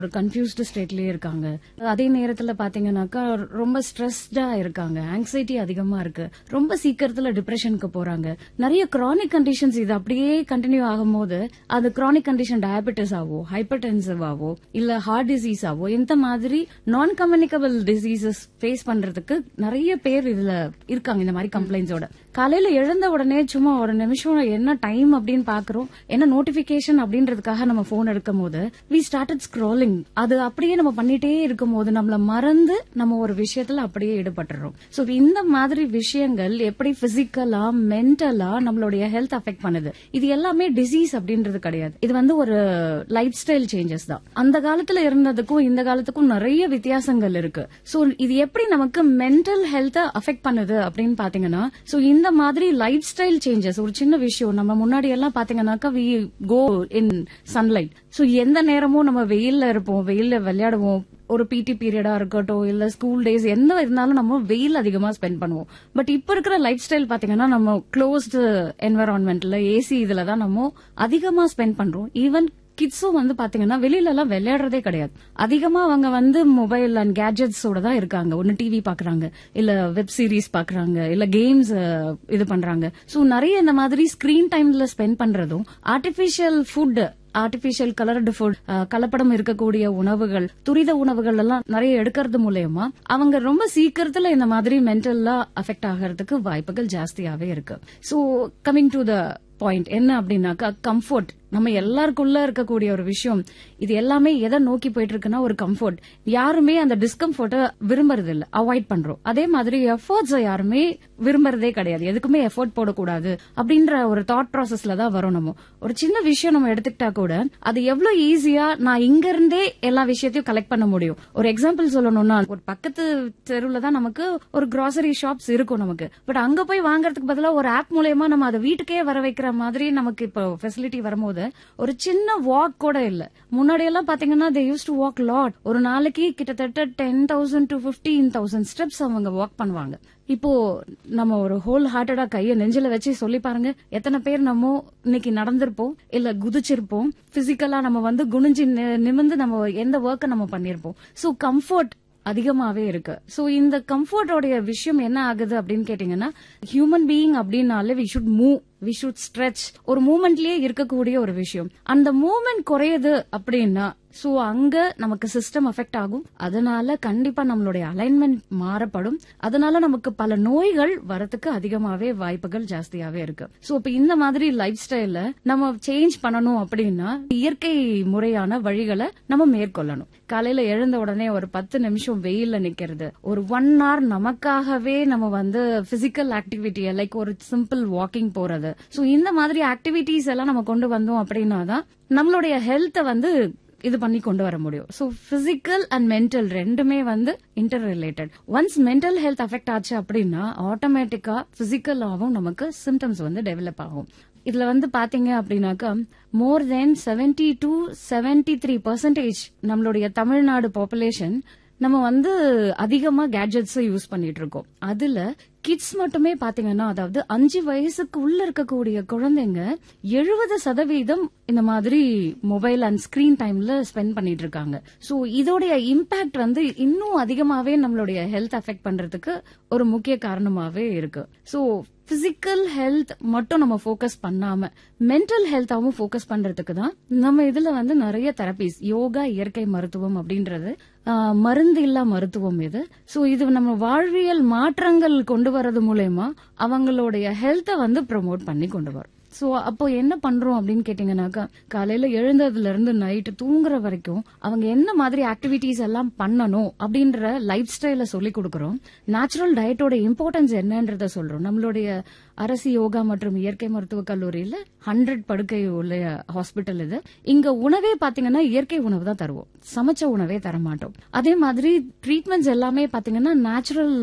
ஒரு கன்ஃபியூஸ்டு ஸ்டேட்லயே இருக்காங்க அதே நேரத்துல பாத்தீங்கன்னாக்கா ரொம்ப ஸ்ட்ரெஸ்டா இருக்காங்க ஆங்ஸைட்டி அதிகமா இருக்கு ரொம்ப சீக்கிரத்துல டிப்ரெஷனுக்கு போறாங்க நிறைய கிரானிக் கண்டிஷன்ஸ் இது அப்படியே கண்டினியூ ஆகும்போது அது கிரானிக் கண்டிஷன் டயபெட்டிஸ் ஆவோ ஹைப்பர் டென்சிவ் ஆவோ இல்ல ஹார்ட் டிசீஸ் ஆவோ இந்த மாதிரி நான் கம்யூனிகபிள் டிசீசஸ் ஃபேஸ் பண்றதுக்கு நிறைய பேர் இதுல இருக்காங்க இந்த மாதிரி கம்ப்ளைண்ட்ஸோட காலையில எழுந்த உடனே சும்மா ஒரு நிமிஷம் என்ன டைம் அப்படின்னு பாக்குறோம் என்ன நோட்டிபிகேஷன் அப்படின்றதுக்காக நம்ம போன் எடுக்கும் போது வி ஸ்டார்டட் ஸ்க்ரோலிங் அது அப்படியே நம்ம பண்ணிட்டே இருக்கும் போது நம்மள மறந்து நம்ம ஒரு விஷயத்துல அப்படியே ஈடுபட்டுறோம் சோ இந்த மாதிரி விஷயங்கள் எப்படி பிசிக்கலா மென்டலா நம்மளுடைய ஹெல்த் அஃபெக்ட் பண்ணுது இது எல்லாமே டிசீஸ் அப்படின்றது கிடையாது இது வந்து ஒரு லைஃப் ஸ்டைல் சேஞ்சஸ் தான் அந்த காலத்துல இருந்ததுக்கும் இந்த காலத்துக்கும் நிறைய வித்தியாசங்கள் இருக்கு சோ இது எப்படி நமக்கு மென்டல் ஹெல்த் அஃபெக்ட் பண்ணுது அப்படின்னு பாத்தீங்கன்னா சோ இந்த மாதிரி லைஃப் ஸ்டைல் சேஞ்சஸ் ஒரு சின்ன விஷயம் நம்ம முன்னாடி எல்லாம் பாத்தீங்கன்னாக்கா we go in sunlight so எந்த நேரமும் நம்ம வெயில்ல இருப்போம் வெயில்ல விளையாடுவோம் ஒரு பிடி பீரியடா இருக்கட்டும் இல்ல ஸ்கூல் டேஸ் என்ன இருந்தாலும் நம்ம வெயில் அதிகமா ஸ்பெண்ட் பண்ணுவோம் பட் இப்ப இருக்கிற லைஃப் ஸ்டைல் பாத்தீங்கன்னா நம்ம க்ளோஸ்டு என்வரான்மெண்ட்ல ஏசி இதுல தான் நம்ம அதிகமா ஸ்பெண்ட் பண்றோம் ஈவன் கிட்ஸும் வந்து பாத்தீங்கன்னா வெளியில எல்லாம் விளையாடுறதே கிடையாது அதிகமா அவங்க வந்து மொபைல் அண்ட் கேஜெட்ஸோட தான் இருக்காங்க ஒன்னு டிவி பாக்குறாங்க இல்ல வெப் சீரிஸ் பாக்குறாங்க இல்ல கேம்ஸ் இது பண்றாங்க சோ நிறைய இந்த மாதிரி ஸ்கிரீன் டைம்ல ஸ்பெண்ட் பண்றதும் artificial food artificial coloured food கலப்படம் இருக்கக்கூடிய உணவுகள் துரித உணவுகள் எல்லாம் நிறைய எடுக்கிறது மூலயமா அவங்க ரொம்ப சீக்கிரத்துல இந்த மாதிரி மென்டல்லா அஃபெக்ட் ஆகிறதுக்கு வாய்ப்புகள் ஜாஸ்தியாவே இருக்கு so coming to the point என்ன அப்படின்னாக்கா கம்ஃபர்ட் நம்ம எல்லாருக்குள்ள இருக்கக்கூடிய ஒரு விஷயம் இது எல்லாமே எதை நோக்கி போயிட்டு இருக்குன்னா ஒரு கம்ஃபர்ட் யாருமே அந்த டிஸ்கம்ஃபர்ட்டை விரும்புறது இல்ல அவாய்ட் பண்றோம் அதே மாதிரி எஃபர்ட்ஸ் யாருமே விரும்புறதே கிடையாது எதுக்குமே எஃபோர்ட் போடக்கூடாது அப்படின்ற ஒரு தாட் ப்ராசஸ்ல தான் வரும் நம்ம ஒரு சின்ன விஷயம் நம்ம எடுத்துக்கிட்டா கூட அது எவ்வளவு ஈஸியா நான் இங்க இருந்தே எல்லா விஷயத்தையும் கலெக்ட் பண்ண முடியும் ஒரு எக்ஸாம்பிள் சொல்லணும்னா ஒரு பக்கத்து தெருவுல தான் நமக்கு ஒரு கிராசரி ஷாப்ஸ் இருக்கும் நமக்கு பட் அங்க போய் வாங்குறதுக்கு பதிலா ஒரு ஆப் மூலயமா நம்ம அதை வீட்டுக்கே வர வைக்கிற மாதிரி நமக்கு இப்போ ஃபெசிலிட்டி வரும்போது ஒரு சின்ன வாக் கூட இல்ல முன்னாடி எல்லாம் பாத்தீங்கன்னா they use to walk lot ஒரு நாளைக்கு கிட்டத்தட்ட ten thousand to fifteen thousand steps அவங்க வாக் பண்ணுவாங்க இப்போ நம்ம ஒரு ஹோல் ஹார்ட்டடா கைய நெஞ்சில வச்சு சொல்லி பாருங்க எத்தனை பேர் நம்ம இன்னைக்கு நடந்திருப்போம் இல்ல குதிச்சிருப்போம் பிசிக்கலா நம்ம வந்து குனிஞ்சு நிமிந்து நம்ம எந்த ஒர்க்க நம்ம பண்ணிருப்போம் சோ கம்ஃபர்ட் அதிகமாவே இருக்கு சோ இந்த கம்ஃபர்டோடைய விஷயம் என்ன ஆகுது அப்படின்னு கேட்டீங்கன்னா ஹியூமன் பீயிங் அப்படின்னாலே we should move we should stretch ஒரு மூமெண்ட்லயே இருக்கக்கூடிய ஒரு விஷயம் அந்த மூமெண்ட் குறையுது அப்படின்னா சோ அங்க நமக்கு சிஸ்டம் அஃபெக்ட் ஆகும் அதனால கண்டிப்பா நம்மளுடைய அலைன்மெண்ட் மாறப்படும் அதனால நமக்கு பல நோய்கள் வரத்துக்கு அதிகமாவே வாய்ப்புகள் ஜாஸ்தியாவே இருக்கு சோ இப்ப இந்த மாதிரி லைஃப் ஸ்டைல நம்ம சேஞ்ச் பண்ணணும் அப்படின்னா இயற்கை முறையான வழிகளை நம்ம மேற்கொள்ளணும் காலையில எழுந்த உடனே ஒரு பத்து நிமிஷம் வெயில்ல நிக்கிறது ஒரு ஒன் ஹவர் நமக்காகவே நம்ம வந்து பிசிக்கல் ஆக்டிவிட்டி லைக் ஒரு சிம்பிள் வாக்கிங் போறது சோ இந்த மாதிரி ஆக்டிவிட்டிஸ் எல்லாம் நம்ம கொண்டு வந்தோம் அப்படின்னா தான் நம்மளுடைய ஹெல்த்தை வந்து இது பண்ணி கொண்டு வர முடியும் சோ பிசிக்கல் அண்ட் மென்டல் ரெண்டுமே வந்து interrelated once mental health affect ஆச்சு அப்படின்னா ஆட்டோமேட்டிக்கா பிசிக்கலாவும் நமக்கு சிம்டம்ஸ் வந்து டெவலப் ஆகும் இதுல வந்து பாத்தீங்க அப்படின்னாக்கா more than seventy two seventy three percentage நம்மளுடைய தமிழ்நாடு பாப்புலேஷன் நம்ம வந்து அதிகமா கேட்ஜெட்ஸ் யூஸ் பண்ணிட்டு இருக்கோம் அதுல கிட்ஸ் மட்டுமே பாத்தீங்கன்னா அதாவது அஞ்சு வயசுக்கு உள்ள இருக்கக்கூடிய குழந்தைங்க எழுபது சதவீதம் இந்த மாதிரி மொபைல் அண்ட் ஸ்கிரீன் டைம்ல ஸ்பெண்ட் பண்ணிட்டு இருக்காங்க சோ இதோடைய இம்பாக்ட் வந்து இன்னும் அதிகமாவே நம்மளுடைய ஹெல்த் அஃபெக்ட் பண்றதுக்கு ஒரு முக்கிய காரணமாவே இருக்கு சோ பிசிக்கல் ஹெல்த் மட்டும் நம்ம ஃபோக்கஸ் பண்ணாம மென்டல் ஹெல்த்தாவும் ஃபோக்கஸ் பண்றதுக்கு தான் நம்ம இதுல வந்து நிறைய தெரபிஸ் யோகா இயற்கை மருத்துவம் அப்படின்றது மருந்து இல்லா மருத்துவம் இது சோ இது நம்ம வாழ்வியல் மாற்றங்கள் கொண்டு வரது மூலயமா அவங்களுடைய ஹெல்த்தை வந்து ப்ரொமோட் பண்ணி கொண்டு வரும் சோ அப்போ என்ன பண்றோம் அப்படின்னு கேட்டீங்கன்னாக்கா காலையில எழுந்ததுல இருந்து நைட்டு தூங்குற வரைக்கும் அவங்க என்ன மாதிரி ஆக்டிவிட்டிஸ் எல்லாம் பண்ணணும் அப்படின்ற லைஃப் ஸ்டைல சொல்லி கொடுக்கறோம் நேச்சுரல் டயட்டோட இம்பார்ட்டன்ஸ் என்னன்றத சொல்றோம் நம்மளுடைய அரசு யோகா மற்றும் இயற்கை மருத்துவக் கல்லூரியில ஹண்ட்ரட் படுக்கை உள்ள ஹாஸ்பிட்டல் இது இங்க உணவே பாத்தீங்கன்னா இயற்கை உணவு தான் தருவோம் சமைச்ச உணவே தர மாட்டோம் அதே மாதிரி ட்ரீட்மெண்ட்ஸ் எல்லாமே பாத்தீங்கன்னா நேச்சுரல்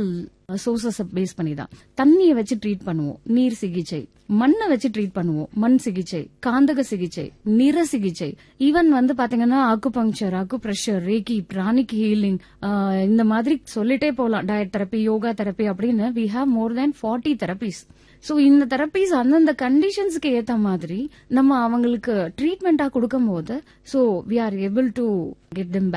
சோர்சஸ் பேஸ் பண்ணி தான் தண்ணியை வச்சு ட்ரீட் பண்ணுவோம் நீர் சிகிச்சை மண்ணை வச்சு ட்ரீட் பண்ணுவோம் மண் சிகிச்சை காந்தக சிகிச்சை நிற சிகிச்சை ஈவன் வந்து பாத்தீங்கன்னா அக்கு பங்க்சர் அக்கு பிரஷர் ரேக்கி பிராணிக் ஹீலிங் இந்த மாதிரி சொல்லிட்டே போகலாம் டயட் தெரப்பி யோகா தெரப்பி அப்படின்னு we have more than forty therapies so இந்த தெரப்பிஸ் அந்தந்த கண்டிஷன்ஸ்க்கு ஏத்த மாதிரி நம்ம அவங்களுக்கு ட்ரீட்மெண்டா கொடுக்கும் போது so we are able to get them